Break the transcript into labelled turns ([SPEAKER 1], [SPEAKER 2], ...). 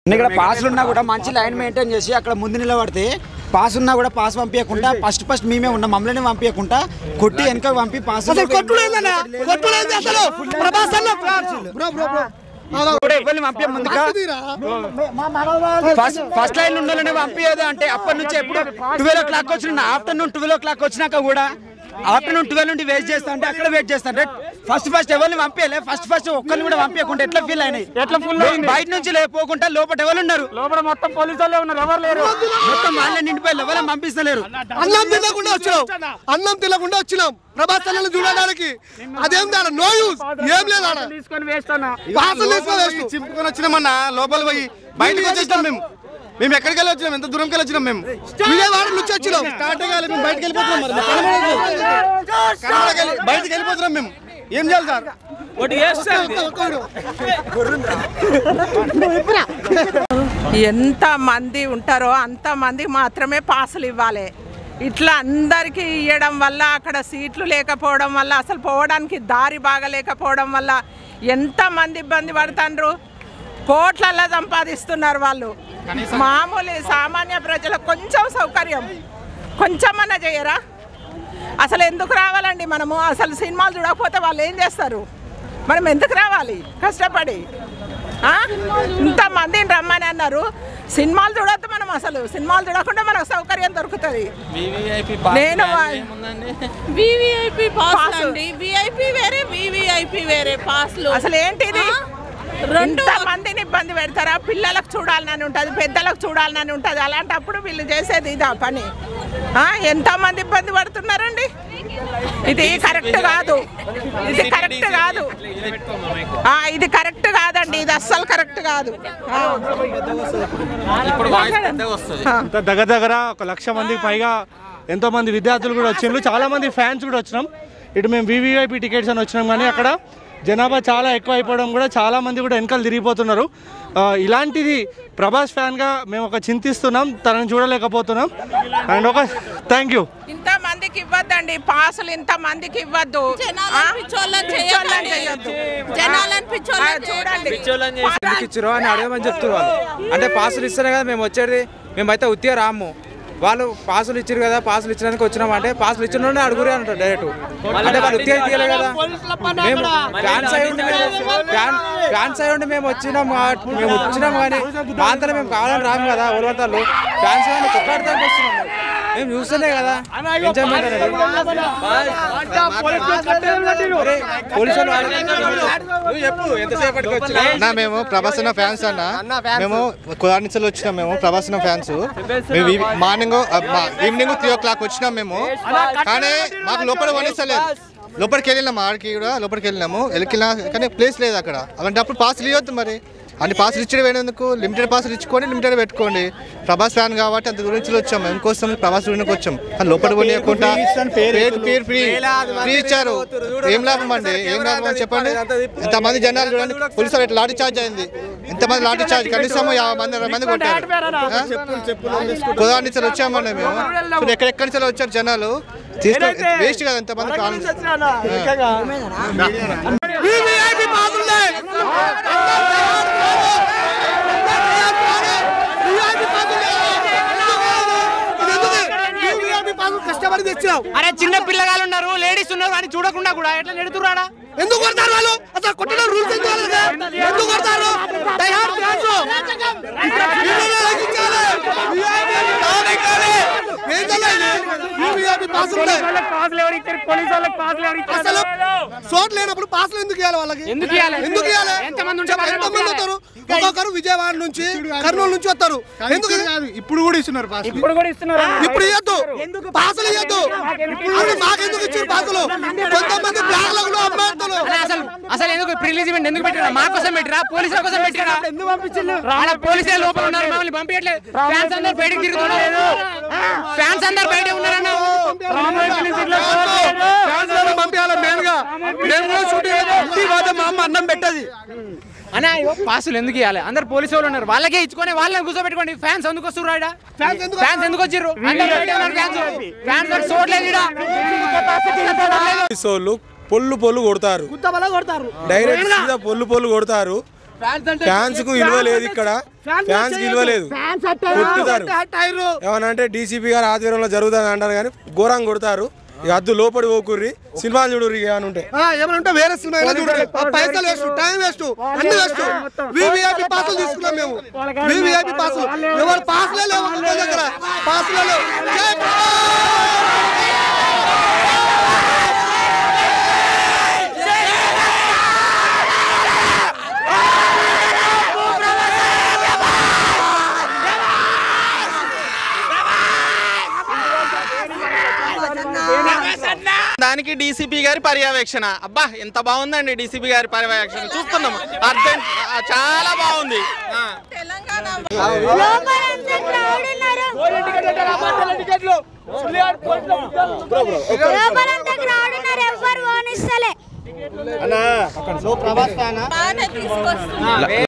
[SPEAKER 1] ఇక్కడ పాస్ ఉన్నా కూడా మంచి లైన్ మెయింటైన్ చేసి అక్కడ ముందు నిలబడితే పాస్ ఉన్నా కూడా పాస్ పంపించకుండా ఫస్ట్ ఫస్ట్ మేమే ఉన్నాం మమ్మల్ని పంపించకుండా కొట్టి వెనక పంపి పాస్
[SPEAKER 2] అసలు కొట్టుడేందన్నా కొట్టుడేంది అసలు ప్రభాస్ అన్న బ్రో బ్రో బ్రో
[SPEAKER 1] ఎవరిని పంపించే ముందుగా ఫస్ట్ ఫస్ట్ లైన్ ఉండాలని పంపించేది అంటే అప్పటి నుంచి ఎప్పుడు ట్వెల్వ్ ఓ క్లాక్ వచ్చిన ఆఫ్టర్నూన్ ట్వెల్వ్ ఓ క్లాక్ వచ్చినాక కూడా ఆఫ్టర్నూన్ ట్వెల్వ్ నుండి వెయిట్ చేస్తా అంటే అక్కడ వెయిట్ చేస్తా అంటే ఫస్ట్ ఫస్ట్ ఎవరిని పంపించలే ఫస్ట్ ఫస్ట్ ఒక్కరిని కూడా పంపించకుండా ఎట్లా ఫీల్ అయినాయి
[SPEAKER 3] ఎట్లా full అయింది?
[SPEAKER 1] బయట నుంచి లేకపోకుండా లోపల ఎవరు ఉన్నారు
[SPEAKER 3] లోపల మొత్తం పోలీసు వాళ్ళే ఉన్నారు ఎవరు లేరు
[SPEAKER 1] మొత్తం వాళ్ళని నిండిపోయి ఎవరైనా పంపిస్తలేరు
[SPEAKER 2] అన్నం తినకుండా వచ్చినాం అన్నం తినకుండా వచ్చినాం ప్రభాస్ అన్నను చూడడానికి అదేం దాడ నో యూస్ ఏం లేదు ఆడ
[SPEAKER 3] తీసుకొని వేస్ట్ అన్న
[SPEAKER 2] పాసలు తీసుకోవచ్చు
[SPEAKER 4] చింపుకొని వచ్చినామన్నా లోపల పోయి బయటకు వచ్చేసినాం మేము మేము ఎక్కడికి వెళ్ళి వచ్చినాం ఎంత దూరంకి వెళ్ళి వచ్చినాం మేము
[SPEAKER 2] విజయవాడ నుంచి వచ్చినాం
[SPEAKER 4] స్టార్ట్ కాలేదు మేము బయటకు వెళ్ళిపోతున్నాం మరి మాకు కనబడదు. కనబడక వెళ్ళి- బయటకు వెళ్ళిపోతున్నాం మేము ఏం చేయాలి సార్
[SPEAKER 5] ఎంత మంది ఉంటారో అంత మందికి మాత్రమే పాసులు ఇవ్వాలి ఇట్లా అందరికీ ఇవ్వడం వల్ల అక్కడ సీట్లు లేకపోవడం వల్ల అసలు పోవడానికి దారి బాగలేకపోవడం వల్ల ఎంత మంది ఇబ్బంది పడుతుండ్రు కోట్లల్లో సంపాదిస్తున్నారు వాళ్ళు మామూలు సామాన్య ప్రజలకు కొంచెం సౌకర్యం కొంచెమన్నా చేయరా అసలు ఎందుకు రావాలండి మనము అసలు సినిమాలు చూడకపోతే వాళ్ళు ఏం చేస్తారు మనం ఎందుకు రావాలి కష్టపడి ఆ? ఇంతమందిని రమ్మని అన్నారు సినిమాలు చూడొద్దు మనం అసలు సినిమాలు చూడకుండా మనకు సౌకర్యం దొరుకుతుంది నేను
[SPEAKER 6] వివిఐపి పాస్
[SPEAKER 5] పాస్.
[SPEAKER 6] అండి విఐపి వేరే వివిఐపి వేరే పాస్లు
[SPEAKER 5] అసలు ఏంటిది
[SPEAKER 6] ఆ? రెండు
[SPEAKER 5] రెండు మందిని ఇబ్బంది పెడతారా పిల్లలకు చూడాలని ఉంటుంది పెద్దలకు చూడాలని ఉంటుంది అలాంటప్పుడు వీళ్ళు చేసేది ఇదా పని ఆ, ఎంతమంది ఇబ్బంది పడుతున్నారండి ఇది కరెక్ట్ కాదు ఇది కరెక్ట్ కాదు ఆ, ఇది కరెక్ట్ కాదండి ఇది అస్సలు కరెక్ట్ కాదు ఆ. ఆ.
[SPEAKER 7] అంత దగ్గర దగ్గర ఒక లక్ష మందికి పైగా ఎంతో మంది విద్యార్థులు కూడా వచ్చిండ్రు చాలా మంది ఫ్యాన్స్ కూడా వచ్చినాం ఇటు మేము వివిఐపి టికెట్స్ అని వచ్చినాం కానీ అక్కడ జనాభా చాలా ఎక్కువ అయిపోవడం కూడా చాలా మంది కూడా వెనకాల తిరిగిపోతున్నారు ఆ, ఇలాంటిది ప్రభాస్ ఫ్యాన్గా మేము ఒక చింతిస్తున్నాం తనని చూడలేకపోతున్నాం అండ్ ఒక థ్యాంక్ యూ
[SPEAKER 5] ఇంత మందికి ఇవ్వద్దండి పాసులు ఇంత మందికి ఇవ్వద్దు
[SPEAKER 6] జనాలను
[SPEAKER 5] ఆ?
[SPEAKER 6] పిచ్చోళ్ళని
[SPEAKER 5] పిచ్చోళ్ళని
[SPEAKER 6] చేయొద్దు.
[SPEAKER 5] చేయొద్దు.
[SPEAKER 6] జనాలను పిచ్చోళ్ళని
[SPEAKER 5] ఆ, చూడండి
[SPEAKER 8] ఎందుకు ఇచ్చారో అని అడగమని చెప్తున్నారు వాళ్ళు అంటే పాసులు ఇస్తేనే కదా మేము వచ్చేది మేమైతే ఉత్తిగా రాము వాళ్ళు పాసులు ఇచ్చారు కదా పాసులు ఇచ్చినందుకు వచ్చినాం అంటే పాసులు ఇచ్చిన అడుగురే అంటారు డైరెక్ట్ అంటే వాళ్ళు ఉత్తిగా తీయలే కదా మేము ఫ్యాన్స్ అయి ఉండి మేము ఫ్యాన్ ఫ్యాన్స్ అయి ఉండి మేము వచ్చినాం కాబట్టి మేము వచ్చినాం కానీ మా అంతా మేము కావాలని రాము కదా ఓలవతాలు ఫ్యాన్స్ కానీ కొట్లాడతానికి వస్తున్నాం మేము. మేము చూస్తేనే కదా ఎంజాయ్మెంట్ అనేది అరే, పోలీసు వాళ్ళు నువ్వు చెప్పు ఎంతసేపటికి వచ్చినా
[SPEAKER 4] అన్న మేము ప్రభాస్ అన్న ఫ్యాన్స్ అన్న మేము కుదార్ నుంచి వచ్చినాం మేము ప్రభాస్ అన్న ఫ్యాన్స్ మేము morning evening three o'clock వచ్చినాం మేము కానీ మాకు లోపల వనిస్తలేదు లోపలికి వెళ్ళినాము ఆడికి కూడా లోపలికి వెళ్ళినాము వెళ్ళినా కానీ ప్లేస్ లేదు అక్కడ అలాంటప్పుడు పాసులు ఇవ్వద్దు మరి అన్ని పాసులు ఇచ్చడం వేయనందుకు లిమిటెడ్ పాసులు ఇచ్చుకొని లిమిటెడ్ పెట్టుకోండి ప్రభాస్ ఫ్యాన్ కాబట్టి అంత దూరం నుంచి వచ్చాం మేము కోసం ప్రభాస్ దూరంకి వచ్చాం కానీ లోపల కొనియకుండా పేరు పేరు ఫ్రీ ఫ్రీ ఇచ్చారు ఏం లాభం అండి ఏం లాభం అని చెప్పండి ఎంతమంది జనాలు చూడండి పోలీసు వాళ్ళు ఇట్లా లాఠీ చార్జ్ అయింది ఎంతమంది లాఠీ చార్జ్ కనీసం యాభై మంది అరవై మంది కొట్టారు కుదారి నుంచి వచ్చామండి మేము ఇప్పుడు ఎక్కడెక్కడి నుంచి వచ్చారు జనాలు వేస్ట్ కదా ఎంతమంది కాలం
[SPEAKER 2] వివిఐపి పాసులే కష్టపడి తెచ్చినాం
[SPEAKER 3] అరే చిన్న పిల్లగాళ్ళు ఉన్నారు లేడీస్ ఉన్నారు అని చూడకుండా కూడా ఎట్లా నెడుతురాడా
[SPEAKER 2] ఎందుకు కొడతారు వాళ్ళు అసలు కొట్టిన రూల్స్ ఎందుకు వాళ్ళకి? ఎందుకు కొడతారు They have fans. వీళ్ళని లెక్కించాలి. VIP కావాలి. ఏం తెలియదు. VIP పాసులు ఉన్నాయి.
[SPEAKER 3] పాసులు ఎవరు ఇచ్చారు పోలీసు వాళ్ళకి పాసులు ఎవరు
[SPEAKER 2] అసలు
[SPEAKER 3] ఇచ్చారు
[SPEAKER 2] చోటు లేనప్పుడు పాసులు ఎందుకు ఇవ్వాలి వాళ్ళకి
[SPEAKER 3] ఎందుకు ఇయ్యాలి?
[SPEAKER 2] ఎందుకు ఇవ్వాలి
[SPEAKER 3] ఎంతమంది ఉంటే
[SPEAKER 2] చెప్పు,
[SPEAKER 3] వాళ్ళని
[SPEAKER 2] ఎంతమంది
[SPEAKER 3] పంపించాలి?
[SPEAKER 2] వస్తారు ఒక్కొక్కరు విజయవాడ నుంచి కర్నూలు నుంచి వస్తారు ఎందుకు
[SPEAKER 4] ఇప్పుడు కూడా ఇస్తున్నారు పాస్
[SPEAKER 3] ఇప్పుడు కూడా ఇస్తున్నారు
[SPEAKER 2] ఇప్పుడు ఇవ్వద్దు పాసులు ఇవ్వద్దు ఇప్పుడు మాకెందుకు ఇచ్చారు పాసులు కొంతమంది బ్లాక్ లో కూడా అమ్మాయిలు
[SPEAKER 3] అసలు అసలు ఎందుకు రిలీజ్ ఈవెంట్ ఎందుకు పెట్టిరా మా కోసం పెట్టిరా పోలీసుల కోసం పెట్టిరా ఎందుకు పంపించారు ఆడ పోలీసులే లోపల ఉన్నారు మమ్మల్ని పంపించట్లేదు ఫ్యాన్స్ అందరు బయటకు తిరుగుతున్నారు ఫ్యాన్స్ అందరు బయట ఉన్నారన్న
[SPEAKER 2] పంపించాలి మెయిన్ గా మేము కూడా షూటింగ్ పోతే మా అమ్మ అన్నం పెట్టది
[SPEAKER 3] అన్న అయ్యో పాసులు ఎందుకు ఇవ్వాలి అందరు పోలీసు వాళ్ళు ఉన్నారు వాళ్ళకే ఇచ్చుకొని వాళ్ళని కూర్చోబెట్టుకోండి ఫ్యాన్స్ ఎందుకు వస్తారు రాడా
[SPEAKER 2] Fans ఎందుకు
[SPEAKER 3] ఫ్యాన్స్ ఎందుకు వచ్చిర్రు అందరు బయట ఉన్నారు ఫ్యాన్స్ ఫ్యాన్స్ చూడలేదు ఈడ.
[SPEAKER 9] పోలీసు వాళ్ళు పొల్లు పొల్లు కొడతారు
[SPEAKER 2] కొడతారు
[SPEAKER 9] డైరెక్ట్ సీదా పొల్లు పొల్లు కొడతారు ఫ్యాన్స్ కు విలువ లేదు ఇక్కడ ఫ్యాన్స్ కి విలువ లేదు కొట్టుతారు ఏమనంటే డీసీపీ గారు ఆధ్వర్యంలో జరుగుతుంది అంటారు కానీ ఘోరంగా కొడతారు ఇక అద్దు లోపడి పోకుర్రి సినిమాలు చూడుర్రి ఏమైనా ఉంటే
[SPEAKER 2] ఆ, ఏమనంటే వేరే సినిమా అయినా చూడండి ఆ పైసలు వేస్ట్ టైం వేస్ట్ అన్ని వేస్ట్ వివిఐపి పాసులు తీసుకున్నాం మేము వివిఐపి పాసులు ఎవరు పాసులే లేవు మన దగ్గర పాసులే లేవు జై
[SPEAKER 10] దానికి డీసీపీ గారి పర్యవేక్షణ అబ్బా ఎంత బాగుందండి డీసీపీ గారి పర్యవేక్షణ చూస్తున్నాం అర్జెంట్ ఆ, చాలా బాగుంది ఆ.
[SPEAKER 6] బాగానే తీసుకొస్తున్నారు